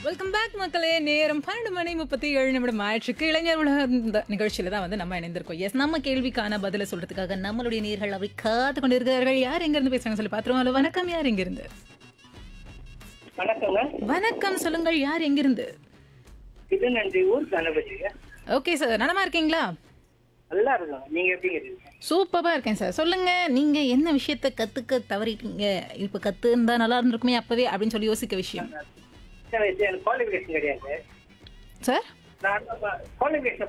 welcome back மக்களே நேரம் பன்னெண்டு மணி முப்பத்தி ஏழு நிமிடம் ஆயிடுச்சுக்கு இளைஞர் உலகம் இந்த நிகழ்ச்சியில தான் வந்து நம்ம இணைந்திருக்கோம் எஸ் நம்ம கேள்விக்கான பதிலை சொல்றதுக்காக நம்மளுடைய நேர்கள் அவை காத்து கொண்டிருக்கிறார்கள் யார் எங்க இருந்து பேசுறாங்க சொல்லி பாத்துருவோம் ஹலோ வணக்கம் யார் எங்க இருந்து வணக்கங்க வணக்கம் சொல்லுங்கள் யார் எங்கிருந்து இது நன்றி ஊர் கணபதிங்க ஓகே சார் நலமா இருக்கீங்களா நல்லா இருக்கும் நீங்க எப்படி இருக்கீங்க சூப்பரா இருக்கேன் சார் சொல்லுங்க நீங்க என்ன விஷயத்த கத்துக்க தவறிட்டீங்க இப்ப கத்து இருந்தா நல்லா இருந்திருக்குமே அப்பவே அப்படின்னு சொல்லி யோசிக்க விஷயம் சின்ன வயசுல எனக்கு குவாலிஃபிகேஷன் கிடையாது சார் நான் குவாலிஃபிகேஷன்